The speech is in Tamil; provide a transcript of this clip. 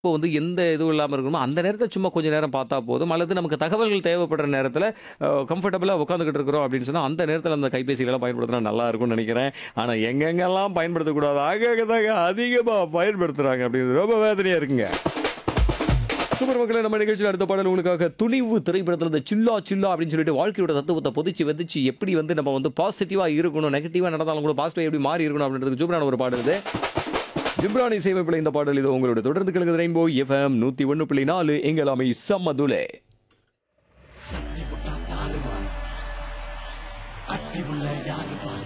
இப்போ வந்து எந்த இதுவும் இல்லாம இருக்கணுமோ, அந்த நேரத்தில சும்மா கொஞ்ச நேரம் பார்த்தா போதும். அல்லது நமக்கு தகவல்கள் தேவைப்படுற நேரத்தில அ கம்ஃபர்டபுளா உட்காந்துக்கிட்டு இருக்கிறோம் அப்படின்னு சொன்னா, அந்த நேரத்தில அந்த கைபேசிகளெல்லாம் பயன்படுத்தினா நல்லா இருக்கும்னு நெனைக்கிறேன். ஆனா எங்கெங்கெல்லாம் பயன்படுத்தக்கூடாதோ அங்கங்க தாங்க அதிகமா பயன்படுத்துறாங்க அப்படிங்கிறது ரொம்ப வேதனையா இருக்குங்க. சூப்பர் மக்களே நம்ம நிகழ்ச்சியில் அடுத்த பாடல் உங்களுக்காக துணிவு திரைப்படத்தில் இந்த சில்லா சில்லா அப்படின்னு சொல்லிட்டு வாழ்க்கையோட தத்துவத்தை பொதிச்சு வெதிச்சு எப்படி வந்து நம்ம வந்து பாசிட்டிவா இருக்கணும் நெகட்டிவா நடந்தாலும் கூட பாசிட்டிவா எப்படி மாறி இருக்கணும் அப்படின்றதுக்கு சூப்பரான ஒரு பாடல் இது ஜிப்ரானி சேமிப்பில் இந்த பாடல் இது உங்களோட தொடர்ந்து கிழக்கு ரெயின்போ எஃப்எம் நூத்தி ஒன்று புள்ளி நாலு எங்களாமை சம்மதுலே அட்டி உள்ள யாரு பாரு